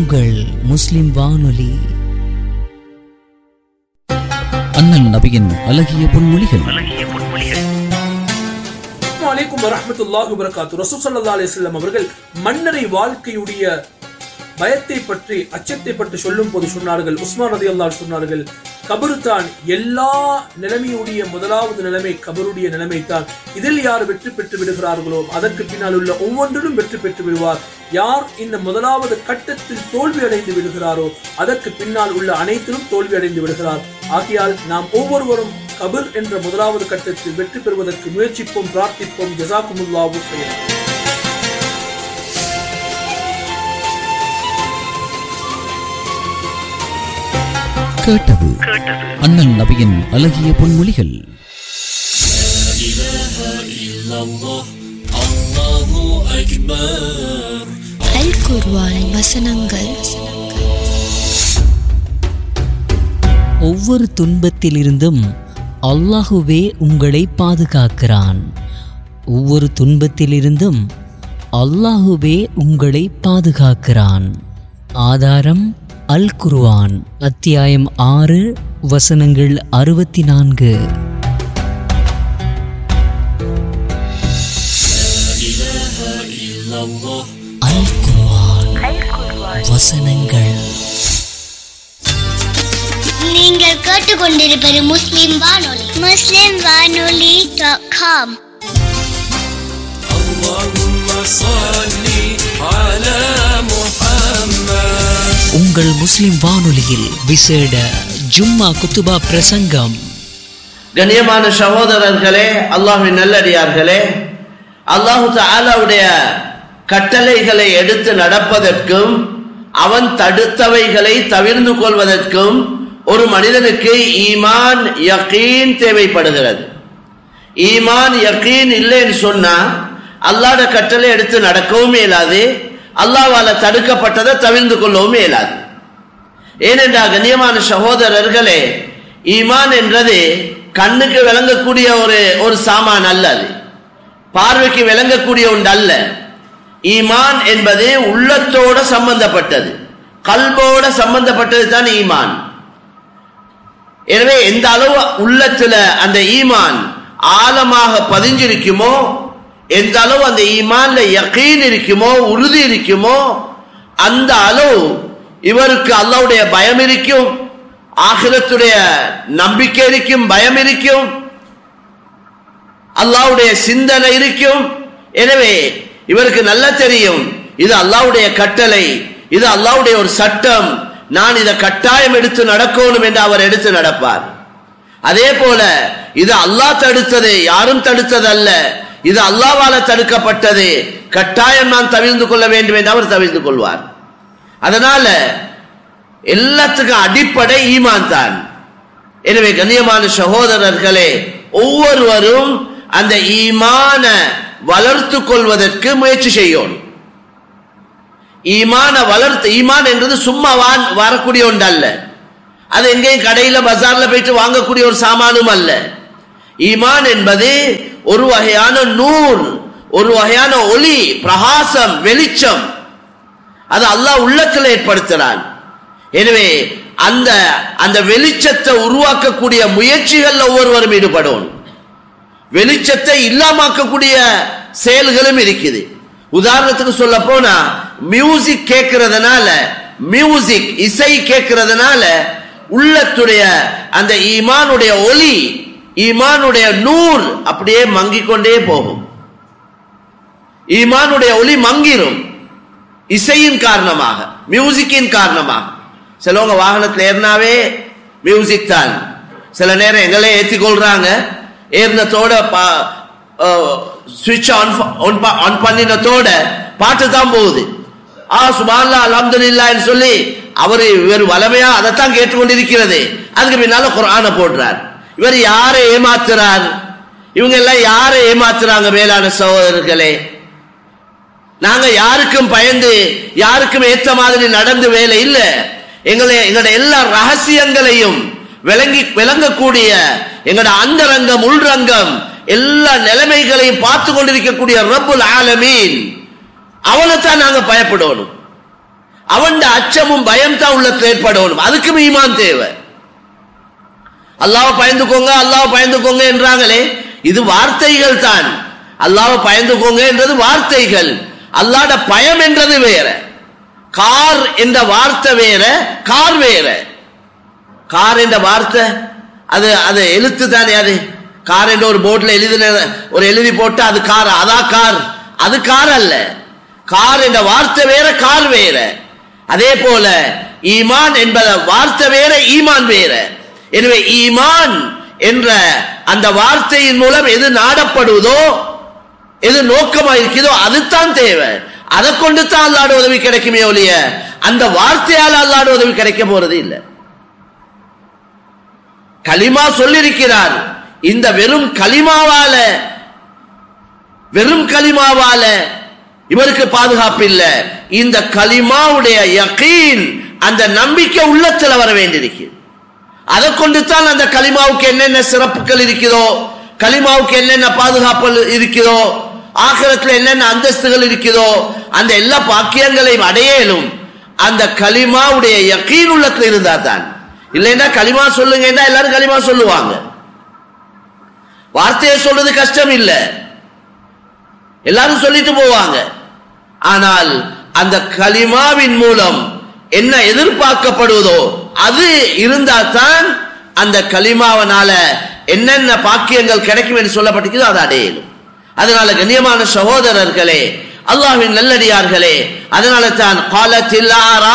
உங்கள் முஸ்லிம் வானொலி அண்ணல் நபியின் அழகிய பொன்மொழிகள் அலைக்கும் வரஹ்மத்துல்லாஹி வபரகாத்து ரசூல் ஸல்லல்லாஹு அலைஹி வஸல்லம் அவர்கள் மன்னரை வாழ்க்கையுடைய பயத்தை பற்றி அச்சத்தை பற்றி சொல்லும் போது சொன்னார்கள் உஸ்மான் ரதியல்லாஹு சொன்னார்கள் கபரு தான் எல்லா நிலைமையுடைய முதலாவது நிலைமை கபருடைய நிலைமை தான் இதில் யார் வெற்றி பெற்று விடுகிறார்களோ அதற்கு பின்னால் உள்ள ஒவ்வொன்றிலும் வெற்றி பெற்று விடுவார் யார் இந்த முதலாவது கட்டத்தில் தோல்வி அடைந்து விடுகிறாரோ அதற்கு பின்னால் உள்ள அனைத்திலும் தோல்வி அடைந்து விடுகிறார் ஆகையால் நாம் ஒவ்வொருவரும் கபர் என்ற முதலாவது கட்டத்தில் வெற்றி பெறுவதற்கு முயற்சிப்போம் பிரார்த்திப்போம் ஜசாக்குமுல்லாவு செய்யலாம் கேட்டது அண்ணல் நபியின் அழகிய பொன்மொழிகள் அல் குர்ஆன் வசனங்கள் ஒவ்வொரு துன்பத்திலிருந்தும் அல்லாஹுவே உங்களை பாதுகாக்கிறான் ஒவ்வொரு துன்பத்திலிருந்தும் அல்லாஹுவே உங்களை பாதுகாக்கிறான் ஆதாரம் அல் குர்ஆன் அத்தியாயம் ஆறு வசனங்கள் அறுபத்தி நான்கு அல் குர்ஆன் வசனங்கள் நீங்கள் கேட்டுக்கொண்டிருப்பது முஸ்லிம் வானொலி முஸ்லிம் வானொலி டாட் காம் உங்கள் முஸ்லிம் வானொலியில் விசேட ஜும்மா குத்துபா பிரசங்கம் கண்ணியமான சகோதரர்களே அல்லாஹ்வின் நல்லடியார்களே அல்லாஹு தஆலாவுடைய கட்டளைகளை எடுத்து நடப்பதற்கும் அவன் தடுத்தவைகளை தவிர்ந்து கொள்வதற்கும் ஒரு மனிதனுக்கு ஈமான் யகீன் தேவைப்படுகிறது ஈமான் யகீன் இல்லைன்னு சொன்னா அல்லாஹ்ட கட்டளை எடுத்து நடக்கவும் இயலாது அல்லாஹ்வால தடுக்கப்பட்டதை தவிர்ந்து கொள்ளவும் இயலாது ஏனென்றால் கண்ணியமான சகோதரர்களே ஈமான் என்றது கண்ணுக்கு விளங்கக்கூடிய ஒரு ஒரு சாமான் அல்ல அது பார்வைக்கு விளங்கக்கூடிய ஒன்று அல்ல ஈமான் என்பது உள்ளத்தோட சம்பந்தப்பட்டது கல்போட சம்பந்தப்பட்டது தான் ஈமான் எனவே எந்த அளவு உள்ளத்துல அந்த ஈமான் ஆழமாக பதிஞ்சிருக்குமோ எந்த அளவு அந்த ஈமான்ல யகீன் இருக்குமோ உறுதி இருக்குமோ அந்த அளவு இவருக்கு அல்லாவுடைய பயம் இருக்கும் ஆகிரத்துடைய நம்பிக்கை இருக்கும் பயம் இருக்கும் அல்லாவுடைய சிந்தனை இருக்கும் எனவே இவருக்கு நல்லா தெரியும் இது அல்லாவுடைய கட்டளை இது அல்லாவுடைய ஒரு சட்டம் நான் இதை கட்டாயம் எடுத்து நடக்கணும் என்று அவர் எடுத்து நடப்பார் அதே போல இது அல்லாஹ் தடுத்தது யாரும் தடுத்தது அல்ல இது அல்லாவால தடுக்கப்பட்டது கட்டாயம் நான் தவிர்ந்து கொள்ள வேண்டும் என்று அவர் தவிர்த்து கொள்வார் அதனால எல்லாத்துக்கும் அடிப்படை ஈமான் தான் எனவே கண்ணியமான சகோதரர்களே ஒவ்வொருவரும் அந்த ஈமான வளர்த்து கொள்வதற்கு முயற்சி செய்யும் ஈமான வளர்த்து ஈமான் என்றது சும்மா வா- வரக்கூடிய ஒன்று அல்ல அது எங்கேயும் கடையில பஜார்ல போயிட்டு வாங்கக்கூடிய ஒரு சாமானும் அல்ல ஈமான் என்பது ஒரு வகையான நூல் ஒரு வகையான ஒளி பிரகாசம் வெளிச்சம் அது அல்லாஹ் உள்ளத்தில் ஏற்படுத்துறான் எனவே அந்த அந்த வெளிச்சத்தை உருவாக்கக்கூடிய முயற்சிகள் ஒவ்வொருவரும் ஈடுபடும் வெளிச்சத்தை இல்லாமக்கக்கூடிய செயல்களும் இருக்குது உதாரணத்துக்கு சொல்ல போனா மியூசிக் கேட்கறதுனால மியூசிக் இசை கேட்கறதுனால உள்ளத்துடைய அந்த ஈமானுடைய ஒலி ஈமானுடைய நூல் அப்படியே மங்கிக் கொண்டே போகும் ஈமானுடைய ஒளி மங்கிரும் இசையின் காரணமாக மியூசிக்கின் காரணமாக சிலவங்க வாகனத்தில் ஏறினாவே மியூசிக் தான் சில நேரம் எங்களே ஏற்றி கொள்றாங்க ஏறினத்தோட சுவிட்ச் ஆன் ஆன் பண்ணினத்தோட பாட்டு தான் போகுது ஆ சுபான்லா அலமதுல்லான்னு சொல்லி அவர் இவர் வளமையா அதைத்தான் கேட்டுக்கொண்டிருக்கிறது அதுக்கு பின்னால குரானை போடுறார் இவர் யாரை ஏமாத்துறார் இவங்க எல்லாம் யாரை ஏமாத்துறாங்க மேலான சகோதரர்களே நாங்க யாருக்கும் பயந்து யாருக்கும் ஏத்த மாதிரி நடந்து வேலை இல்ல எங்களை எங்களோட எல்லா ரகசியங்களையும் விளங்கி விளங்கக்கூடிய எங்களோட அந்தரங்கம் உள்ரங்கம் எல்லா நிலைமைகளையும் பார்த்து கொண்டிருக்கக்கூடிய ரப்புல் ஆலமீன் அவனைத்தான் நாங்க பயப்படணும் அவன் அச்சமும் பயம் தான் உள்ளத்துல ஏற்படணும் அதுக்கும் ஈமான் தேவை அல்லாஹ் பயந்துக்கோங்க அல்லாஹ் பயந்துக்கோங்க என்றாங்களே இது வார்த்தைகள் தான் அல்லாஹ் பயந்துக்கோங்க என்றது வார்த்தைகள் அல்லாட பயம் என்றது வேற கார் என்ற வார்த்தை வேற கார் வேற கார் என்ற வார்த்தை அது அது எழுத்து தானே அது கார் என்ற ஒரு போர்ட்ல எழுதின ஒரு எழுதி போட்டு அது கார் அதா கார் அது கார் அல்ல கார் என்ற வார்த்தை வேற கார் வேற அதே போல ஈமான் என்பத வார்த்தை வேற ஈமான் வேற எனவே ஈமான் என்ற அந்த வார்த்தையின் மூலம் எது நாடப்படுவதோ எது நோக்கமா இருக்கிறதோ அதுதான் தேவை அதை கொண்டு தான் அல்லாட உதவி கிடைக்குமே ஒழிய அந்த வார்த்தையால் அல்லாட உதவி கிடைக்க போறது இல்லை களிமா சொல்லியிருக்கிறார் இந்த வெறும் களிமாவால வெறும் களிமாவால இவருக்கு பாதுகாப்பு இல்ல இந்த களிமாவுடைய யகீன் அந்த நம்பிக்கை உள்ளத்துல வர வேண்டியிருக்கு அதை கொண்டு தான் அந்த களிமாவுக்கு என்னென்ன சிறப்புகள் இருக்குதோ களிமாவுக்கு என்னென்ன பாதுகாப்பு இருக்குதோ ஆகிரத்துல என்னென்ன அந்தஸ்துகள் இருக்குதோ அந்த எல்லா பாக்கியங்களையும் அடையலும் அந்த களிமாவுடைய யகீன் உள்ளத்துல இருந்தா தான் இல்லைன்னா களிமா சொல்லுங்கன்னா எல்லாரும் களிமா சொல்லுவாங்க வார்த்தையை சொல்றது கஷ்டம் இல்ல எல்லாரும் சொல்லிட்டு போவாங்க ஆனால் அந்த களிமாவின் மூலம் என்ன எதிர்பார்க்கப்படுவதோ அது இருந்தா தான் அந்த களிமாவனால என்னென்ன பாக்கியங்கள் கிடைக்கும் என்று சொல்லப்பட்டிருக்கிறதோ அதை அடையலும் அதனால கண்ணியமான சகோதரர்களே அல்லாஹ்வின் நல்லடியார்களே அதனால தான் காலத்தில்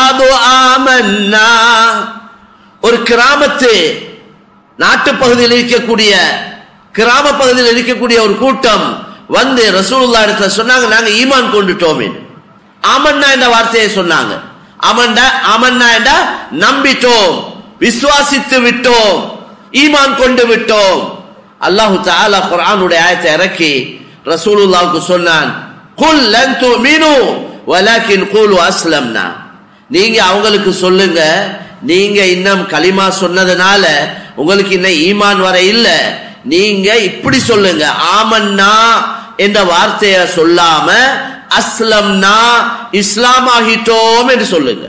ஆமன்னா ஒரு கிராமத்து நாட்டு பகுதியில் இருக்கக்கூடிய கிராம பகுதியில் இருக்கக்கூடிய ஒரு கூட்டம் வந்து ரசூலுல்லா இடத்துல சொன்னாங்க நாங்க ஈமான் கொண்டுட்டோம் ஆமன்னா என்ற வார்த்தையை சொன்னாங்க அமண்டா அமன்னா என்றா நம்பிட்டோம் விசுவாசித்து விட்டோம் ஈமான் கொண்டு விட்டோம் அல்லாஹு தஆலா குர்ஆனுடைய ஆயத்தை இறக்கி ரசூலுல்லாவுக்கு சொன்னான் குல் லன் துமினு வலாக்கின் கூலு அஸ்லம்னா நீங்க அவங்களுக்கு சொல்லுங்க நீங்க இன்னும் களிமா சொன்னதுனால உங்களுக்கு இன்னும் ஈமான் வர இல்ல நீங்க இப்படி சொல்லுங்க ஆமன்னா என்ற வார்த்தைய சொல்லாம அஸ்லம்னா இஸ்லாம் ஆகிட்டோம் என்று சொல்லுங்க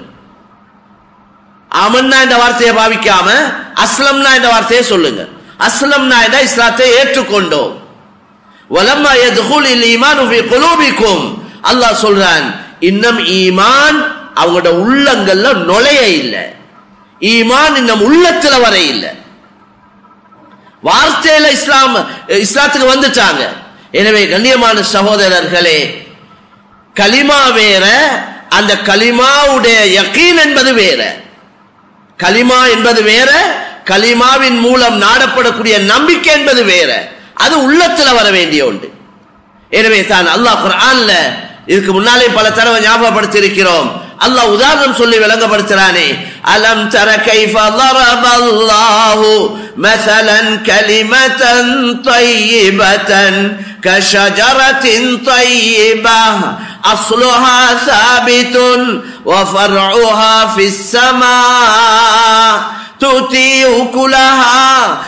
ஆமன்னா என்ற வார்த்தையை பாவிக்காம அஸ்லம்னா என்ற வார்த்தையை சொல்லுங்க அஸ்லம்னா என்ற இஸ்லாத்தை ஏற்றுக்கொண்டோம் வலம்மா யதுகுல் ஈமான் ஃபி குலூபிக்கும் அல்லாஹ் சொல்றான் இன்னும் ஈமான் அவங்களோட உள்ளங்கள்ல நுழைய இல்லை ஈமான் இன்னும் உள்ளத்துல வர இல்லை வார்த்தையில இஸ்லாம் இஸ்லாத்துக்கு வந்துட்டாங்க எனவே கண்ணியமான சகோதரர்களே கலிமா வேற அந்த கலிமாவுடைய யக்கீன் என்பது வேற கலிமா என்பது வேற கலிமாவின் மூலம் நாடப்படக்கூடிய நம்பிக்கை என்பது வேற அது உள்ளத்துல வர வேண்டிய ஒன்று எனவே தான் அல்லாஹ் குர்ஆன்ல இதுக்கு முன்னாலே பல தடவை ஞாபகப்படுத்தி இருக்கிறோம் அல்லாஹ் உதாரணம் சொல்லி விளங்கப்படுத்துறானே அலம் தர கைஃப ضرب الله مثلا كلمة طيبة كشجرة طيبة أصلها ثابت وفرعها في السماء تؤتي أكلها